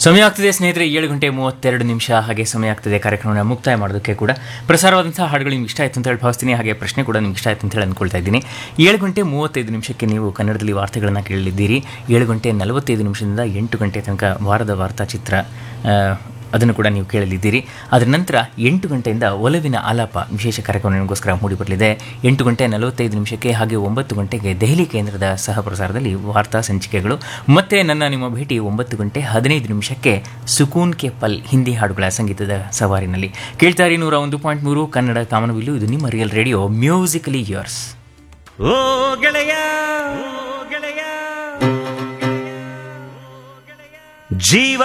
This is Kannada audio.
ಸಮಯ ಆಗ್ತಿದೆ ಸ್ನೇಹಿತರೆ ಏಳು ಗಂಟೆ ಮೂವತ್ತೆರಡು ನಿಮಿಷ ಹಾಗೆ ಸಮಯ ಆಗ್ತಿದೆ ಕಾರ್ಯಕ್ರಮನ ಮುಕ್ತಾಯ ಮಾಡೋದಕ್ಕೆ ಕೂಡ ಪ್ರಸಾರವಾದಂತಹ ಹಾಡುಗಳು ನಿಮ್ಗೆ ಇಷ್ಟ ಆಯ್ತು ಅಂತ ಹೇಳಿ ಭಾವಿಸ್ತೀನಿ ಹಾಗೆ ಪ್ರಶ್ನೆ ಕೂಡ ನಿಮ್ಗೆ ಇಷ್ಟ ಆಯ್ತು ಅಂತ ಹೇಳಿ ಅಂದ್ಕೊಳ್ತಾ ಇದ್ದೀನಿ ಏಳು ಗಂಟೆ ಮೂವತ್ತೈದು ನಿಮಿಷಕ್ಕೆ ನೀವು ಕನ್ನಡದಲ್ಲಿ ವಾರ್ತೆಗಳನ್ನು ಕೇಳಲಿದ್ದೀರಿ ಏಳು ಗಂಟೆ ನಲವತ್ತೈದು ನಿಮಿಷದಿಂದ ಎಂಟು ಗಂಟೆ ತನಕ ವಾರದ ವಾರ್ತಾ ಚಿತ್ರ ಆ, ಅದನ್ನು ಕೂಡ ನೀವು ಕೇಳಲಿದ್ದೀರಿ ಅದರ ನಂತರ ಎಂಟು ಗಂಟೆಯಿಂದ ಒಲವಿನ ಆಲಾಪ ವಿಶೇಷ ಕಾರ್ಯಕ್ರಮ ನಿಮಗೋಸ್ಕರ ಮೂಡಿಬರಲಿದೆ ಎಂಟು ಗಂಟೆ ನಲವತ್ತೈದು ನಿಮಿಷಕ್ಕೆ ಹಾಗೆ ಒಂಬತ್ತು ಗಂಟೆಗೆ ದೆಹಲಿ ಕೇಂದ್ರದ ಸಹ ಪ್ರಸಾರದಲ್ಲಿ ವಾರ್ತಾ ಸಂಚಿಕೆಗಳು ಮತ್ತೆ ನನ್ನ ನಿಮ್ಮ ಭೇಟಿ ಒಂಬತ್ತು ಗಂಟೆ ಹದಿನೈದು ನಿಮಿಷಕ್ಕೆ ಸುಕೂನ್ ಕೆ ಪಲ್ ಹಿಂದಿ ಹಾಡುಗಳ ಸಂಗೀತದ ಸವಾರಿನಲ್ಲಿ ಕೇಳ್ತಾರೆ ನೂರ ಒಂದು ಪಾಯಿಂಟ್ ಮೂರು ಕನ್ನಡ ಕಾಮನವಿಲ್ಲು ಇದು ನಿಮ್ಮ ರಿಯಲ್ ರೇಡಿಯೋ ಮ್ಯೂಸಿಕಲಿ ಇಯರ್ಸ್ ಓ ಗೆಳೆಯ ಗೆಳೆಯ ಜೀವ